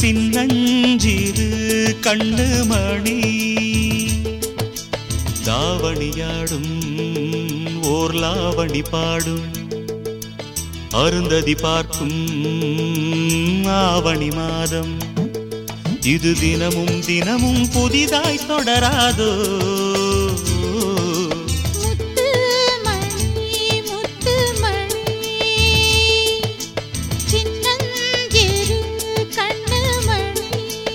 சின்னஞ்சிறு கண்ணு மணி தாவணியாடும் ஓர் லாவணி பாடும் அருந்ததி பார்க்கும் ஆவணி மாதம் இது தினமும் தினமும் புதிதாய் தொடராதோ முத்து மணி முத்து மணி சின்னஞ்சிறு கண்ணு மணி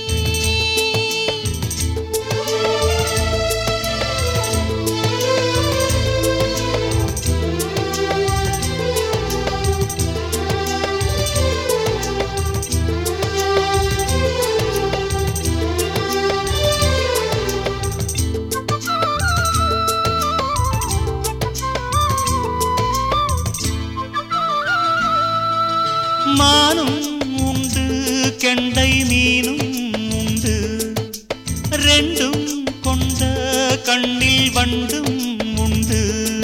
மானும் உண்டு கெண்டை மீனும் உண்டு ரெண்டும் கொண்ட கண்ணில் வண்டும் உண்டு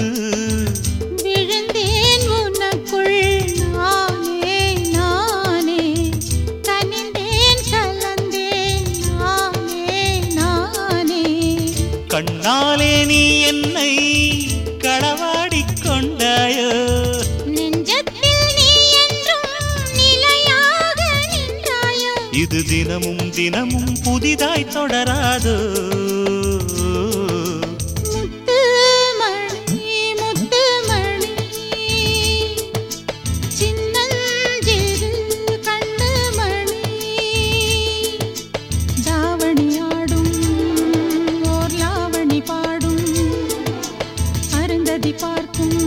விழுந்தேன் உனக்குள் நானே நானே கனிந்தேன் கலந்தேன் நானே நானே கண்ணாலே நீ என்னை களவாடிக் கொண்டாயோ நெஞ்சத்தில் நீ என்றும் நிலையாக நின்றாயோ இது தினமும் தினமும் புதிதாய் தொடராதோ முத்து மணி முத்து மணி சின்னஞ்சிறு கண்ணு மணி தாவணியாடும் ஓர் லாவணி பாடும் அருந்ததி பார்க்கும்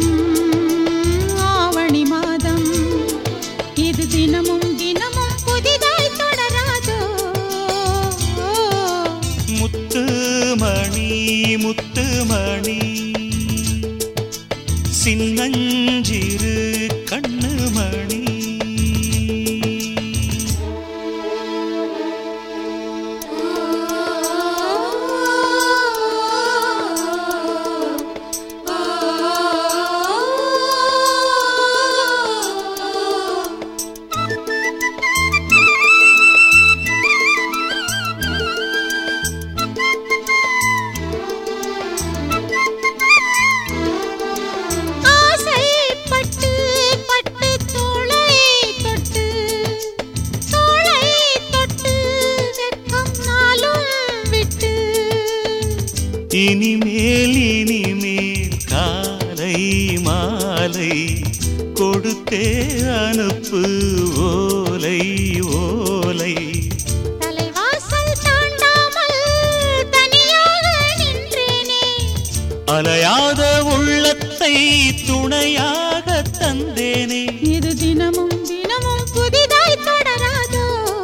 ஆவணி மாதம் இது தினமும் தினமும் புதிதாய் தொடராதோ முத்து மணி முத்து மணி சின்னஞ்சிறு கண்ணு மணி ஆசைப்பட்டு பட்டு தோளை தொட்டு தோளை தொட்டு வெட்கம் நாளும் விட்டு இனிமேல் இனிமேல் காலை மாலை கொடுத்தே அனுப்பு ஓலை ஓலை தலைவாசல் தாண்டாமல் தனியாக நின்றேனே அலையாத உள்ளத்தை துணையாக தந்தேனே இது தினமும் தினமும் புதிதாய் தொடராதோ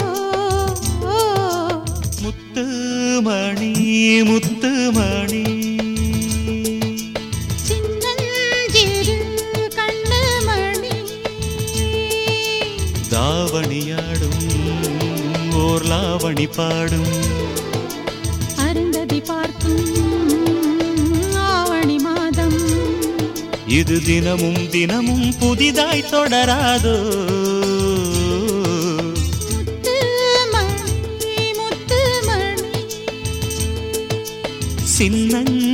முத்து மணி முத்து மணி சின்னஞ்சிறு கண்ணு மணி தாவணியாடும் ஓர் லாவணி பாடும் அருந்ததி பார்க்கும் ஆவணி மாதம் இது தினமும் தினமும் புதிதாய் தொடராதோ முத்து மணி முத்து மணி சின்னஞ்சிறு